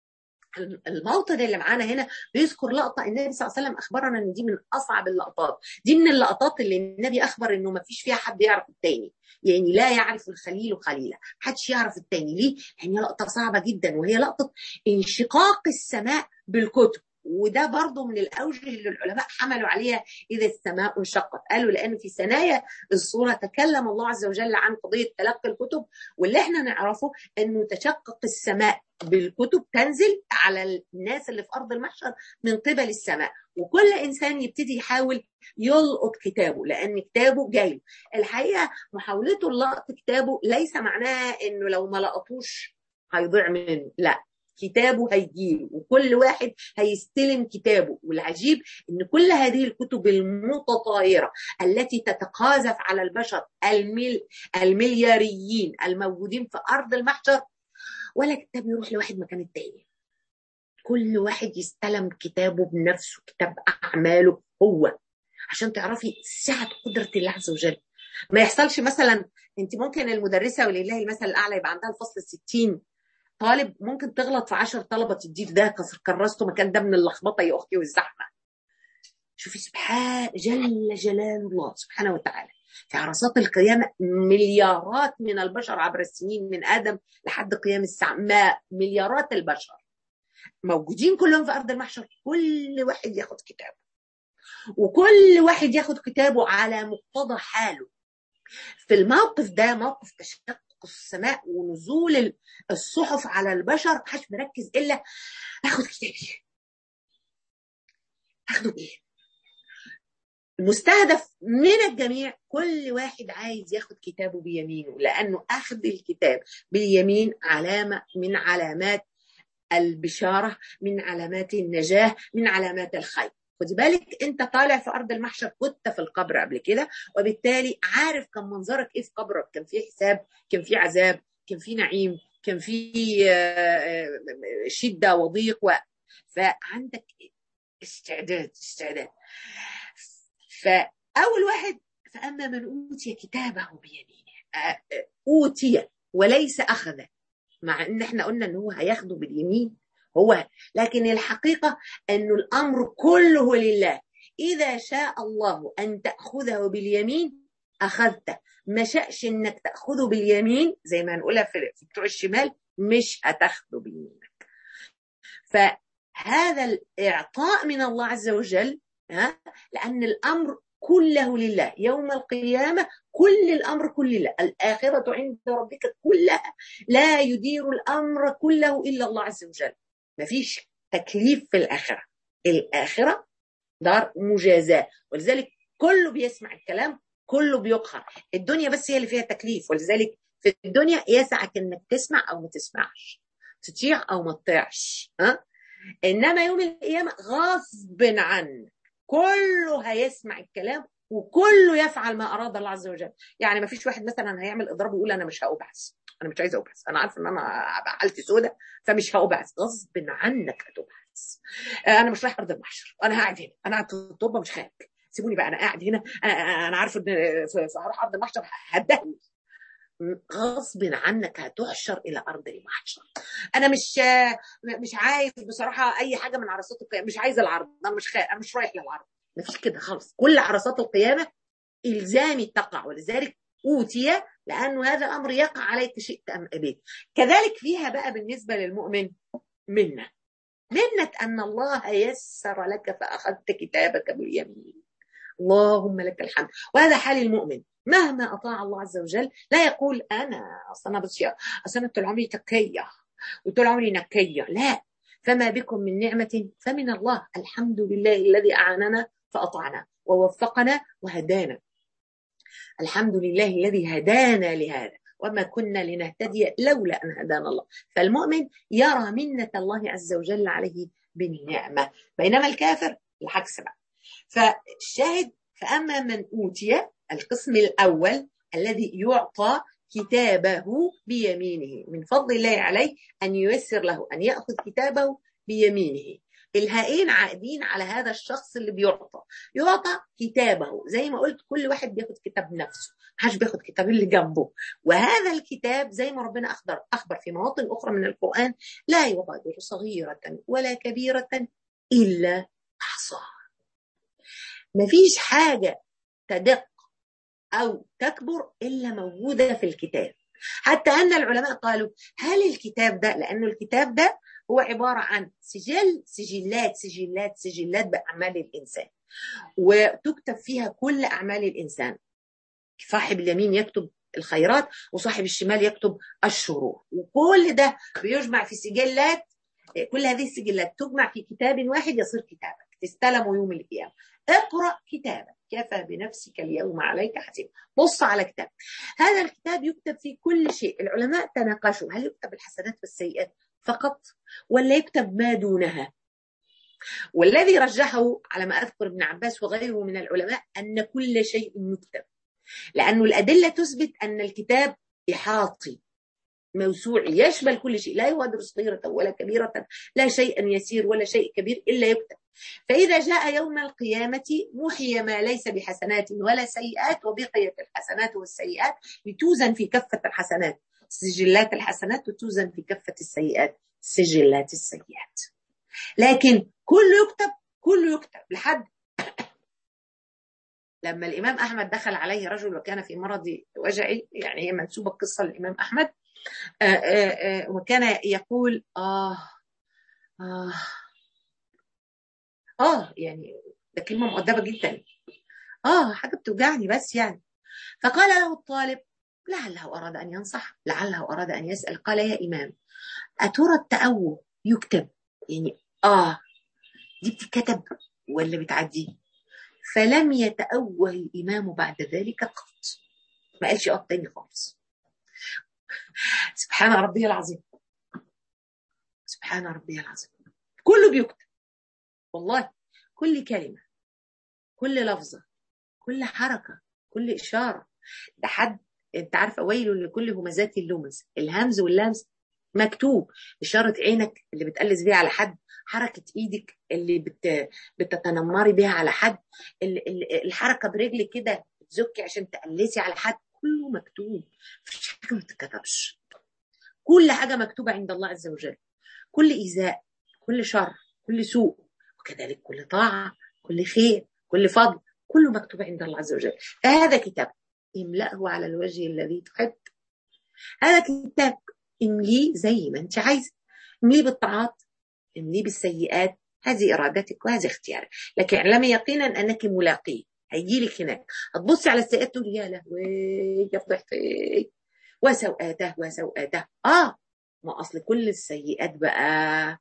S1: الموطن اللي معانا هنا بيذكر لقطه النبي صلى الله عليه وسلم اخبرنا ان دي من اصعب اللقطات دي من اللقطات اللي النبي اخبر انه ما فيش فيها حد يعرف التاني يعني لا يعرف الخليل خليلا محدش يعرف التاني ليه لان يعني لقطه صعبه جدا وهي لقطه انشقاق السماء بالكتب وده برضه من الاوجه اللي العلماء حملوا عليها اذا السماء انشقت قالوا لان في ثنايا الصوره تكلم الله عز وجل عن قضيه تلقي الكتب واللي احنا نعرفه انه تشقق السماء بالكتب تنزل على الناس اللي في ارض المحشر من قبل السماء وكل انسان يبتدي يحاول يلقط كتابه لان كتابه جاي الحقيقه محاولته لقط كتابه ليس معناها انه لو ما لقطوش هيضيع منه لا كتابه هيجيله وكل واحد هيستلم كتابه والعجيب ان كل هذه الكتب المتطايره التي تتقاذف على البشر المل الملياريين الموجودين في ارض المحشر ولا كتاب يروح لواحد مكان التاني كل واحد يستلم كتابه بنفسه كتاب اعماله هو عشان تعرفي سعه قدره الله عز وجل ما يحصلش مثلا انت ممكن المدرسه ولله المثل الاعلى يبقى عندها الفصل 60 طالب ممكن تغلط في 10 طلبه تديك ده كرسته مكان ده من اللخبطه يا اختي والزحمه شوفي سبحان جل جلال الله سبحانه وتعالى في عرصات القيامة مليارات من البشر عبر السنين من آدم لحد قيام الساعة ما مليارات البشر موجودين كلهم في أرض المحشر كل واحد ياخد كتابه وكل واحد ياخد كتابه على مقتضى حاله في الموقف ده موقف تشقق السماء ونزول الصحف على البشر محدش مركز الا اخد كتابي اخده بايه المستهدف من الجميع كل واحد عايز ياخد كتابه بيمينه لانه اخذ الكتاب باليمين علامه من علامات البشاره من علامات النجاه من علامات الخير خدي بالك انت طالع في ارض المحشر كنت في القبر قبل كده وبالتالي عارف كان منظرك ايه في قبرك كان في حساب كان في عذاب كان في نعيم كان في شده وضيق و... فعندك استعداد استعداد فاول واحد فاما من اوتي كتابه بيمينه اوتي وليس اخذ مع ان احنا قلنا ان هو هياخده باليمين هو لكن الحقيقه انه الامر كله لله اذا شاء الله ان تاخذه باليمين اخذته ما شاءش انك تاخذه باليمين زي ما هنقولها في بتوع الشمال مش هتاخده بيمينك فهذا الاعطاء من الله عز وجل ها لان الامر كله لله يوم القيامة كل الأمر كل لله الآخرة عند ربك كلها لا يدير الأمر كله إلا الله عز وجل مفيش تكليف في الآخرة الآخرة دار مجازاة ولذلك كله بيسمع الكلام كله بيقهر الدنيا بس هي اللي فيها تكليف ولذلك في الدنيا يسعك انك تسمع او ما تسمعش تطيع او ما تطيعش ها انما يوم القيامه غصب عنك كله هيسمع الكلام وكله يفعل ما اراد الله عز وجل يعني ما فيش واحد مثلا هيعمل اضراب ويقول انا مش هأبعث انا مش عايز ابعث انا عارف ان انا حالتي سودة فمش هأبعث غصب عنك هتبعث انا مش رايح ارض المحشر انا قاعد هنا انا قاعد في التربه مش خارج سيبوني بقى انا قاعد هنا انا, أنا عارف ان هروح ارض المحشر هدهني غصب عنك هتحشر الى ارض المحشر انا مش مش عايز بصراحه اي حاجه من عرصات القيامه مش عايز العرض انا مش خير. انا مش رايح للعرض مفيش كده خالص كل عرصات القيامه الزامي تقع ولذلك اوتي لانه هذا الامر يقع عليك شئت ام ابيت كذلك فيها بقى بالنسبه للمؤمن منه منة ان الله يسر لك فاخذت كتابك باليمين اللهم لك الحمد وهذا حال المؤمن مهما اطاع الله عز وجل لا يقول انا اصل انا بس اصل انا طول عمري تكيه وطول عمري نكيه لا فما بكم من نعمه فمن الله الحمد لله الذي اعاننا فاطعنا ووفقنا وهدانا الحمد لله الذي هدانا لهذا وما كنا لنهتدي لولا ان هدانا الله فالمؤمن يرى منه الله عز وجل عليه بالنعمه بينما الكافر العكس بقى فالشاهد فاما من اوتي القسم الاول الذي يعطى كتابه بيمينه من فضل الله عليه ان ييسر له ان ياخذ كتابه بيمينه الهائين عائدين على هذا الشخص اللي بيعطى يعطى كتابه زي ما قلت كل واحد بياخد كتاب نفسه محدش بياخد كتاب اللي جنبه وهذا الكتاب زي ما ربنا اخبر اخبر في مواطن اخرى من القران لا يغادر صغيره ولا كبيره الا احصاها مفيش حاجه تدق او تكبر الا موجوده في الكتاب حتى ان العلماء قالوا هل الكتاب ده لانه الكتاب ده هو عباره عن سجل سجلات سجلات سجلات باعمال الانسان وتكتب فيها كل اعمال الانسان صاحب اليمين يكتب الخيرات وصاحب الشمال يكتب الشرور وكل ده بيجمع في سجلات كل هذه السجلات تجمع في كتاب واحد يصير كتابك تستلم يوم القيامه اقرا كتابك كفى بنفسك اليوم عليك حسيب بص على كتاب هذا الكتاب يكتب فيه كل شيء العلماء تناقشوا هل يكتب الحسنات والسيئات فقط ولا يكتب ما دونها والذي رجحه على ما اذكر ابن عباس وغيره من العلماء ان كل شيء يكتب لانه الادله تثبت ان الكتاب احاطي موسوعي يشمل كل شيء لا يغادر صغيرة ولا كبيرة لا شيء يسير ولا شيء كبير إلا يكتب فإذا جاء يوم القيامة محي ما ليس بحسنات ولا سيئات وبقيت الحسنات والسيئات لتوزن في كفة الحسنات سجلات الحسنات وتوزن في كفة السيئات سجلات السيئات لكن كله يكتب كله يكتب لحد لما الإمام أحمد دخل عليه رجل وكان في مرض وجعي يعني هي منسوبة قصة للإمام أحمد آآ آآ وكان يقول آه آه آه يعني ده كلمة مؤدبة جدا آه حاجة بتوجعني بس يعني فقال له الطالب لعله أراد أن ينصح لعله أراد أن يسأل قال يا إمام أترى التأوه يكتب يعني آه دي بتتكتب ولا بتعدي فلم يتأوه الإمام بعد ذلك قط ما قالش اه تاني خالص سبحان ربي العظيم سبحان ربي العظيم كله بيكتب والله كل كلمة كل لفظة كل حركة كل إشارة ده حد انت عارفة ويل لكل همزات اللمز الهمز واللمز مكتوب إشارة عينك اللي بتقلز بيها على حد حركة إيدك اللي بت... بتتنمري بيها على حد الحركة برجلك كده بتزكي عشان تقلسي على حد كله مكتوب مفيش حاجة ما تتكتبش كل حاجة مكتوبة عند الله عز وجل كل إيذاء كل شر كل سوء وكذلك كل طاعة كل خير كل فضل كله مكتوب عند الله عز وجل فهذا كتاب املأه على الوجه الذي تحب هذا كتاب امليه زي ما انت عايز امليه بالطاعات امليه بالسيئات هذه ارادتك وهذا اختيارك لكن اعلمي يقينا انك ملاقيه هيجي لك هناك هتبصي على السيئات تقول يا لهوي يا فضحتي وسوءاته وسوءاته اه ما اصل كل السيئات بقى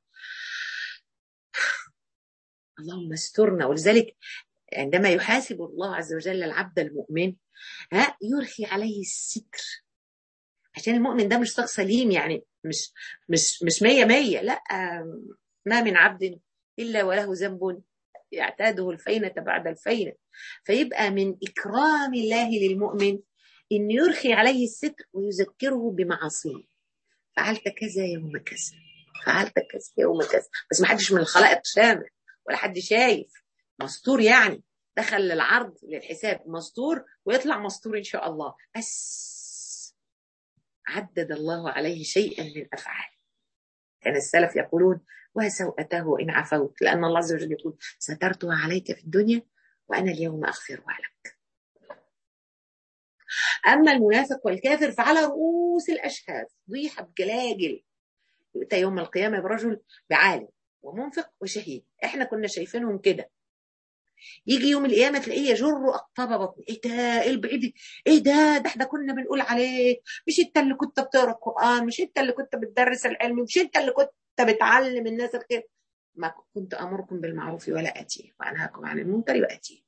S1: اللهم استرنا ولذلك عندما يحاسب الله عز وجل العبد المؤمن ها يرخي عليه الستر عشان المؤمن ده مش شخص سليم يعني مش مش مش مية مية لا ما من عبد إلا وله ذنب يعتاده الفينة بعد الفينة فيبقى من إكرام الله للمؤمن إن يرخي عليه الستر ويذكره بمعاصيه فعلت كذا يوم كذا فعلت كذا يوم كذا بس ما حدش من الخلائق شامل ولا حد شايف مستور يعني دخل للعرض للحساب مستور ويطلع مستور إن شاء الله بس عدد الله عليه شيئا من أفعاله كان السلف يقولون وسوءته إن عفوت لأن الله عز وجل يقول سترتها عليك في الدنيا وأنا اليوم أغفرها لك أما المنافق والكافر فعلى رؤوس الأشهاد ضيحة بجلاجل يؤتى يوم القيامة برجل بعالم ومنفق وشهيد احنا كنا شايفينهم كده يجي يوم القيامه تلاقيه يجر اقطاب بطنه ايه ده ايه البعيد ايه ده ده احنا كنا بنقول عليك مش انت اللي كنت بتقرا القران مش انت اللي كنت بتدرس العلم مش انت اللي كنت بتعلم الناس الخير ما كنت امركم بالمعروف ولا اتيه وانهاكم عن المنكر واتيه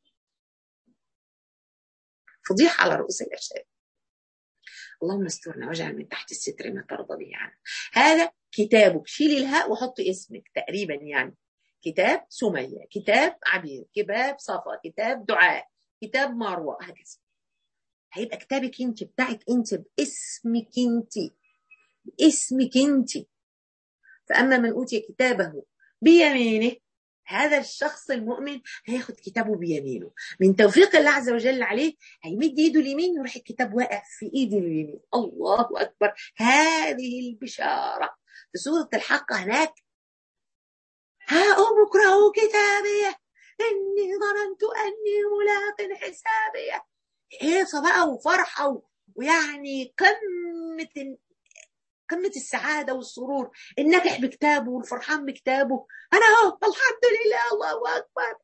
S1: فضيحه على رؤوس الاشهاد اللهم استرنا واجعل من تحت الستر ما ترضى به عنا هذا كتابك شيلي الهاء وحطي اسمك تقريبا يعني كتاب سمية كتاب عبير كتاب صفا كتاب دعاء كتاب مروة هكذا هيبقى كتابك انت بتاعك انت باسمك انت باسمك انت فأما من أوتي كتابه بيمينه هذا الشخص المؤمن هياخد كتابه بيمينه من توفيق الله عز وجل عليه هيمد ايده اليمين يروح الكتاب واقع في ايده اليمين الله اكبر هذه البشاره في سوره الحق هناك ها اقرأوا كتابي اني ظننت اني ملاق حسابي هيصه بقى وفرحه ويعني قمه قمة السعادة والسرور الناجح بكتابه والفرحان بكتابه أنا أهو الحمد لله الله أكبر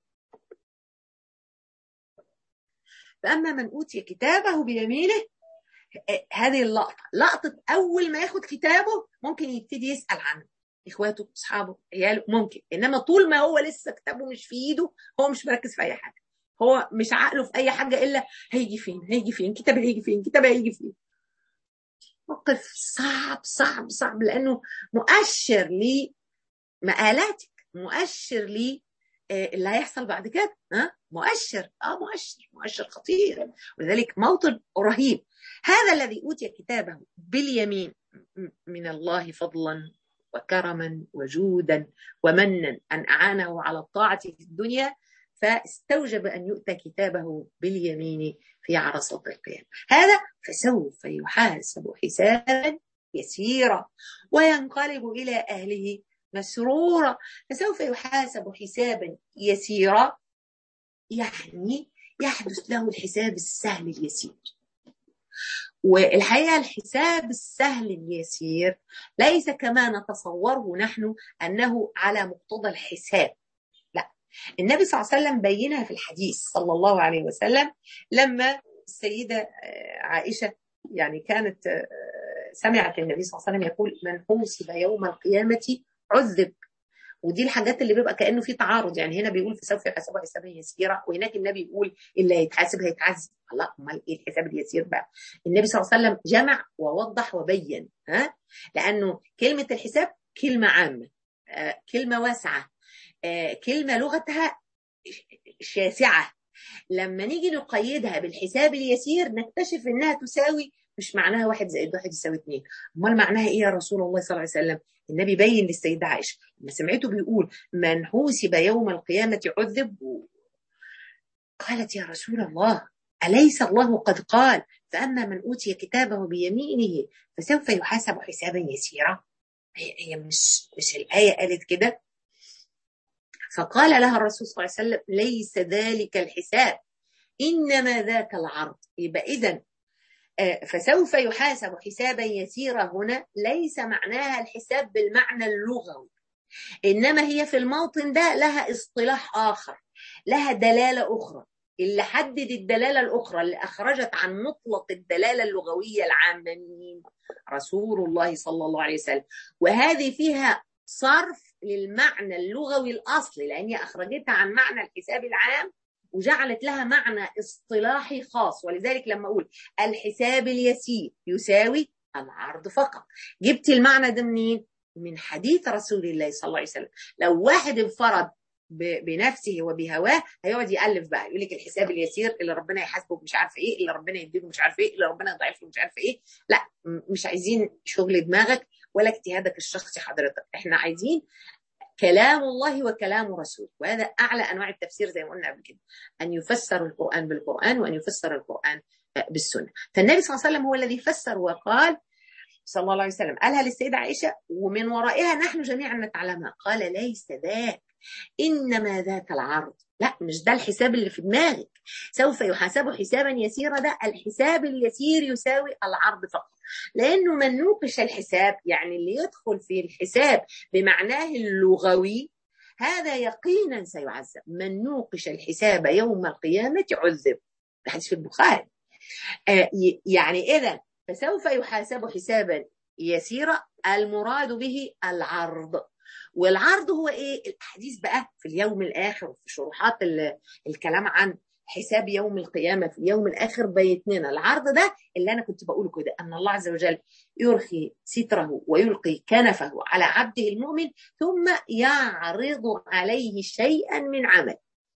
S1: فأما من أوتي كتابه بيمينه هذه اللقطة لقطة أول ما ياخد كتابه ممكن يبتدي يسأل عنه إخواته أصحابه عياله ممكن إنما طول ما هو لسه كتابه مش في إيده هو مش مركز في أي حاجة هو مش عقله في أي حاجة إلا هيجي فين هيجي فين كتاب هيجي فين كتاب هيجي فين موقف صعب صعب صعب لانه مؤشر لمآلاتك مؤشر لي اللي هيحصل بعد كده ها مؤشر اه مؤشر مؤشر خطير ولذلك موطن رهيب هذا الذي اوتي كتابه باليمين من الله فضلا وكرما وجودا ومنا ان اعانه على الطاعه في الدنيا فاستوجب ان يؤتى كتابه باليمين في عرصة القيامة هذا فسوف يحاسب حسابا يسيرا وينقلب إلى أهله مسرورا فسوف يحاسب حسابا يسيرا يعني يحدث له الحساب السهل اليسير والحقيقة الحساب السهل اليسير ليس كما نتصوره نحن أنه على مقتضى الحساب النبي صلى الله عليه وسلم بينها في الحديث صلى الله عليه وسلم لما السيدة عائشة يعني كانت سمعت النبي صلى الله عليه وسلم يقول من حوسب يوم القيامة عذب ودي الحاجات اللي بيبقى كانه في تعارض يعني هنا بيقول فسوف يحاسبها حسابا يسيرا وهناك النبي يقول اللي هيتحاسب هيتعذب الله امال ايه الحساب اليسير بقى النبي صلى الله عليه وسلم جمع ووضح وبين ها لانه كلمه الحساب كلمه عامه آه كلمه واسعه آه كلمه لغتها شاسعه لما نيجي نقيدها بالحساب اليسير نكتشف انها تساوي مش معناها واحد زائد واحد يساوي اثنين امال معناها ايه يا رسول الله صلى الله عليه وسلم النبي بين للسيدة عائشة لما سمعته بيقول من حوسب يوم القيامة عذب قالت يا رسول الله أليس الله قد قال فأما من أوتي كتابه بيمينه فسوف يحاسب حسابا يسيرا هي مش مش الآية قالت كده فقال لها الرسول صلى الله عليه وسلم ليس ذلك الحساب إنما ذاك العرض يبقى إذا فسوف يحاسب حسابا يسيرا هنا ليس معناها الحساب بالمعنى اللغوي انما هي في الموطن ده لها اصطلاح اخر لها دلاله اخرى اللي حدد الدلاله الاخرى اللي اخرجت عن مطلق الدلاله اللغويه العامه مين رسول الله صلى الله عليه وسلم وهذه فيها صرف للمعنى اللغوي الاصلي لان هي اخرجتها عن معنى الحساب العام وجعلت لها معنى اصطلاحي خاص ولذلك لما اقول الحساب اليسير يساوي العرض فقط جبت المعنى ده منين من حديث رسول الله صلى الله عليه وسلم لو واحد انفرد بنفسه وبهواه هيقعد يالف بقى يقول لك الحساب اليسير اللي ربنا يحاسبه مش عارف ايه اللي ربنا يديله مش عارف ايه اللي ربنا يضعف له مش عارف ايه لا مش عايزين شغل دماغك ولا اجتهادك الشخصي حضرتك احنا عايزين كلام الله وكلام رسوله وهذا اعلى انواع التفسير زي ما قلنا قبل كده ان يفسر القران بالقران وان يفسر القران بالسنه فالنبي صلى الله عليه وسلم هو الذي فسر وقال صلى الله عليه وسلم قالها للسيدة عائشة ومن ورائها نحن جميعا نتعلمها قال ليس ذاك إنما ذاك العرض لا مش ده الحساب اللي في دماغك سوف يحاسب حسابا يسيرا ده الحساب اليسير يساوي العرض فقط لأنه من نوقش الحساب يعني اللي يدخل في الحساب بمعناه اللغوي هذا يقينا سيعذب من نوقش الحساب يوم القيامة عذب حديث في البخاري آه يعني إذا فسوف يحاسب حسابا يسيرا المراد به العرض والعرض هو ايه الاحاديث بقى في اليوم الاخر وفي شروحات الكلام عن حساب يوم القيامه في اليوم الاخر بيتنا العرض ده اللي انا كنت بقوله كده ان الله عز وجل يرخي ستره ويلقي كنفه على عبده المؤمن ثم يعرض عليه شيئا من عمل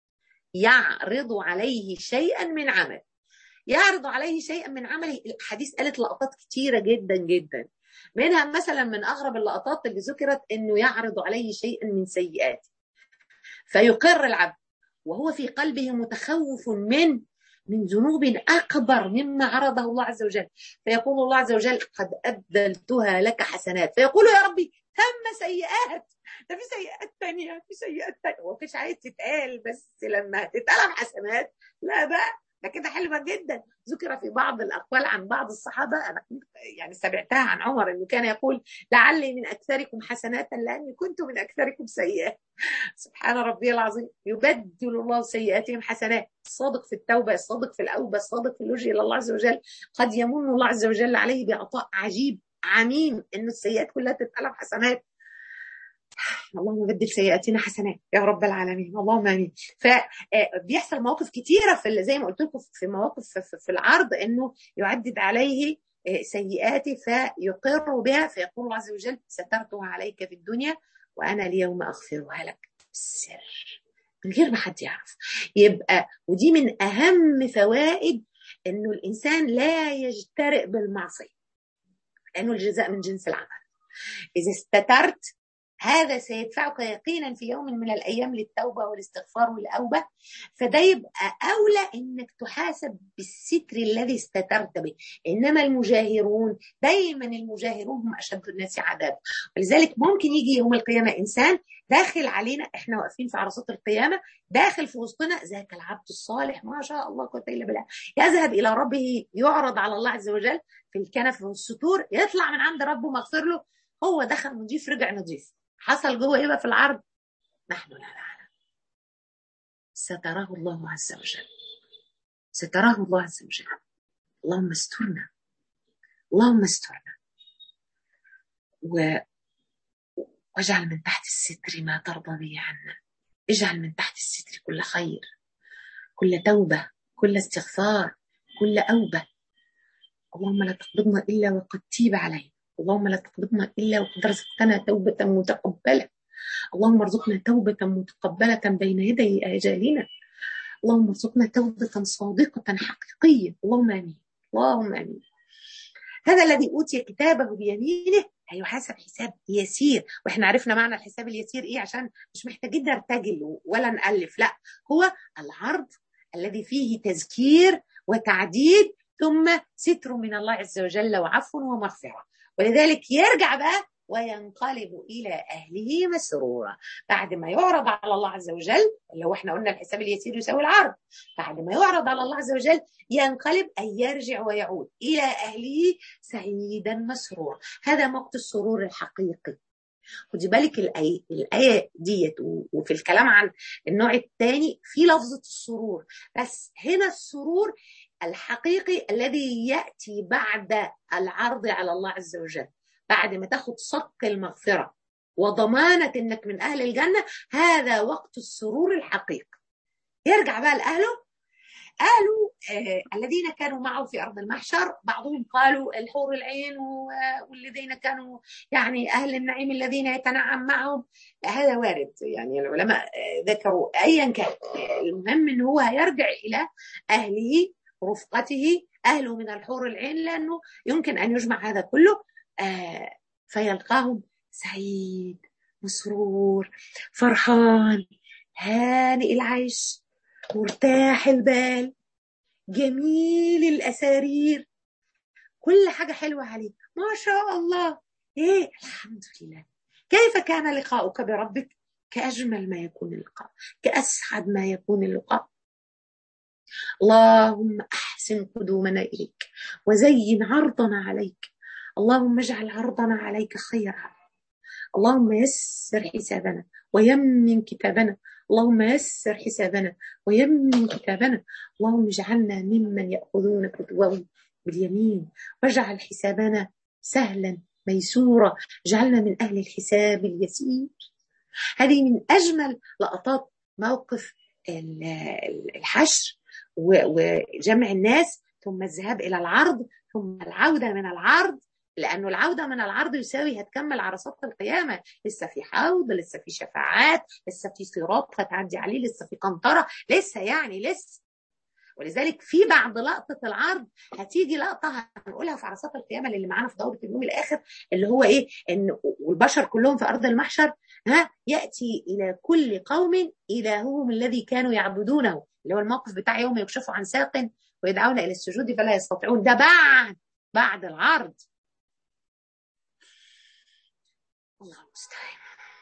S1: يعرض عليه شيئا من عمل يعرض عليه شيئا من عمله الحديث قالت لقطات كتيره جدا جدا منها مثلا من اغرب اللقطات اللي ذكرت انه يعرض عليه شيئا من سيئاته فيقر العبد وهو في قلبه متخوف من من ذنوب أكبر مما عرضه الله عز وجل فيقول الله عز وجل قد أبدلتها لك حسنات فيقول يا ربي ثم سيئات ده في سيئات تانية في سيئات تانية هو مفيش عايز تتقال بس لما تتقلب حسنات لا بقى ده كده حلوه جدا ذكر في بعض الاقوال عن بعض الصحابه انا يعني سمعتها عن عمر انه كان يقول لعلي من اكثركم حسنات لاني كنت من اكثركم سيئات سبحان ربي العظيم يبدل الله سيئاتهم حسنات الصادق في التوبه الصادق في الاوبه الصادق في اللجوء الى الله عز وجل قد يمن الله عز وجل عليه بعطاء عجيب عميم انه السيئات كلها تتقلب حسنات اللهم بدل سيئاتنا حسنات يا رب العالمين اللهم امين فبيحصل مواقف كتيره في زي ما قلت لكم في مواقف في العرض انه يعدد عليه سيئاتي فيقر بها فيقول الله عز وجل سترتها عليك في الدنيا وانا اليوم اغفرها لك بالسر من غير ما حد يعرف يبقى ودي من اهم فوائد انه الانسان لا يجترئ بالمعصيه لانه الجزاء من جنس العمل اذا استترت هذا سيدفعك يقينا في يوم من الايام للتوبه والاستغفار والاوبه فده يبقى اولى انك تحاسب بالستر الذي استترت به انما المجاهرون دايما المجاهرون هم اشد الناس عذابا ولذلك ممكن يجي يوم القيامه انسان داخل علينا احنا واقفين في عرصات القيامه داخل في وسطنا ذاك العبد الصالح ما شاء الله قوه الا بالله يذهب الى ربه يعرض على الله عز وجل في الكنف والستور يطلع من عند ربه مغفر له هو دخل نضيف رجع نضيف حصل جوه ايه بقى في العرض نحن لا نعلم ستراه الله عز وجل ستراه الله عز وجل اللهم استرنا اللهم استرنا و... واجعل من تحت الستر ما ترضى به عنا اجعل من تحت الستر كل خير كل توبة كل استغفار كل أوبة اللهم لا تقبضنا إلا وقد تيب علينا اللهم لا تقبضنا إلا وقد رزقتنا توبة متقبلة اللهم ارزقنا توبة متقبلة بين يدي آجالنا اللهم ارزقنا توبة صادقة حقيقية اللهم آمين اللهم آمين هذا الذي أوتي كتابه بيمينه هيحاسب حساب يسير واحنا عرفنا معنى الحساب اليسير ايه عشان مش محتاجين نرتجل ولا نألف لا هو العرض الذي فيه تذكير وتعديد ثم ستر من الله عز وجل وعفو ومغفره ولذلك يرجع بقى وينقلب الى اهله مسرورا بعد ما يعرض على الله عز وجل اللي هو احنا قلنا الحساب اليسير يساوي العرض بعد ما يعرض على الله عز وجل ينقلب اي يرجع ويعود الى اهله سعيدا مسرورا هذا وقت السرور الحقيقي خدي بالك الآية, الآية ديت وفي الكلام عن النوع الثاني في لفظة السرور بس هنا السرور الحقيقي الذي يأتي بعد العرض على الله عز وجل بعد ما تاخد صك المغفرة وضمانة انك من اهل الجنة هذا وقت السرور الحقيقي يرجع بقى لأهله قالوا آه الذين كانوا معه في أرض المحشر بعضهم قالوا الحور العين والذين كانوا يعني أهل النعيم الذين يتنعم معهم هذا وارد يعني العلماء ذكروا أيا كان المهم أنه هو يرجع إلى أهله رفقته أهله من الحور العين لأنه يمكن أن يجمع هذا كله آه فيلقاهم سعيد مسرور فرحان هانئ العيش مرتاح البال جميل الأسارير كل حاجة حلوة عليه ما شاء الله إيه الحمد لله كيف كان لقاؤك بربك كأجمل ما يكون اللقاء كأسعد ما يكون اللقاء اللهم أحسن قدومنا إليك وزين عرضنا عليك اللهم اجعل عرضنا عليك خير عرض اللهم يسر حسابنا ويمن كتابنا اللهم يسر حسابنا ويمن كتابنا اللهم اجعلنا ممن يأخذون كتبهم باليمين واجعل حسابنا سهلا ميسورا اجعلنا من أهل الحساب اليسير هذه من أجمل لقطات موقف الحشر وجمع الناس ثم الذهاب إلى العرض ثم العودة من العرض لانه العوده من العرض يساوي هتكمل عرصات القيامه لسه في حوض لسه في شفاعات لسه في صراط هتعدي عليه لسه في قنطره لسه يعني لسه ولذلك في بعد لقطه العرض هتيجي لقطه هنقولها في عرصات القيامه اللي معانا في دوره اليوم الاخر اللي هو ايه ان والبشر كلهم في ارض المحشر ها يأتي إلى كل قوم إلههم الذي كانوا يعبدونه اللي هو الموقف بتاع يوم يكشفوا عن ساق ويدعون إلى السجود فلا يستطيعون ده بعد بعد العرض الله المستعان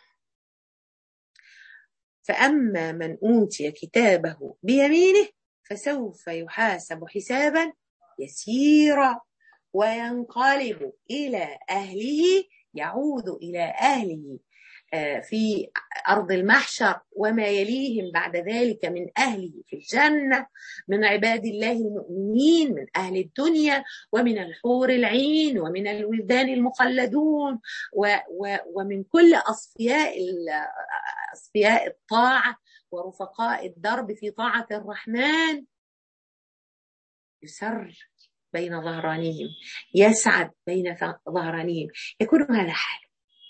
S1: فأما من أوتي كتابه بيمينه فسوف يحاسب حسابا يسيرا وينقلب إلى أهله يعود إلى أهله في أرض المحشر وما يليهم بعد ذلك من أهله في الجنة من عباد الله المؤمنين من أهل الدنيا ومن الحور العين ومن الولدان المخلدون و و ومن كل أصفياء أصفياء الطاعة ورفقاء الدرب في طاعة الرحمن يسر بين ظهرانيهم يسعد بين ظهرانيهم يكون هذا حال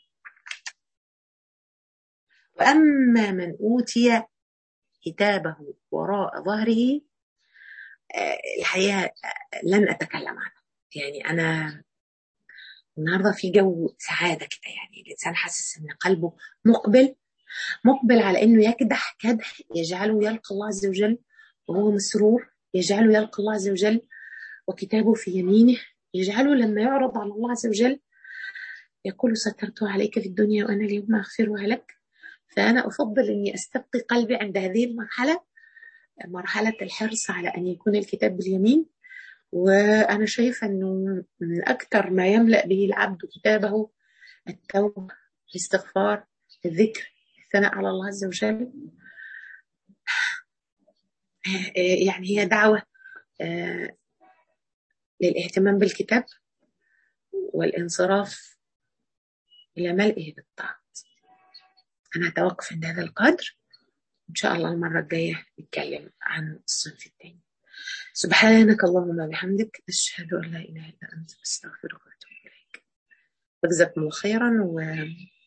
S1: وأما من أوتي كتابه وراء ظهره الحقيقة لن أتكلم عنه يعني أنا النهاردة في جو سعادة كده يعني الإنسان حاسس إن قلبه مقبل مقبل على إنه يكدح كدح يجعله يلقى الله عز وجل وهو مسرور يجعله يلقى الله عز وجل وكتابه في يمينه يجعله لما يعرض على الله عز وجل يقول سترت عليك في الدنيا وأنا اليوم أغفرها لك فأنا أفضل أني أستبقي قلبي عند هذه المرحلة مرحلة الحرص على أن يكون الكتاب باليمين وأنا شايفة أنه من أكثر ما يملأ به العبد كتابه التوبة الاستغفار الذكر الثناء على الله عز وجل يعني هي دعوة للاهتمام بالكتاب والانصراف إلى ملئه بالطاعة أنا أتوقف عند هذا القدر إن شاء الله المرة الجاية نتكلم عن الصنف الثاني سبحانك اللهم وبحمدك أشهد أن لا إله إلا أنت أستغفرك وأتوب إليك وجزاكم الله خيرا و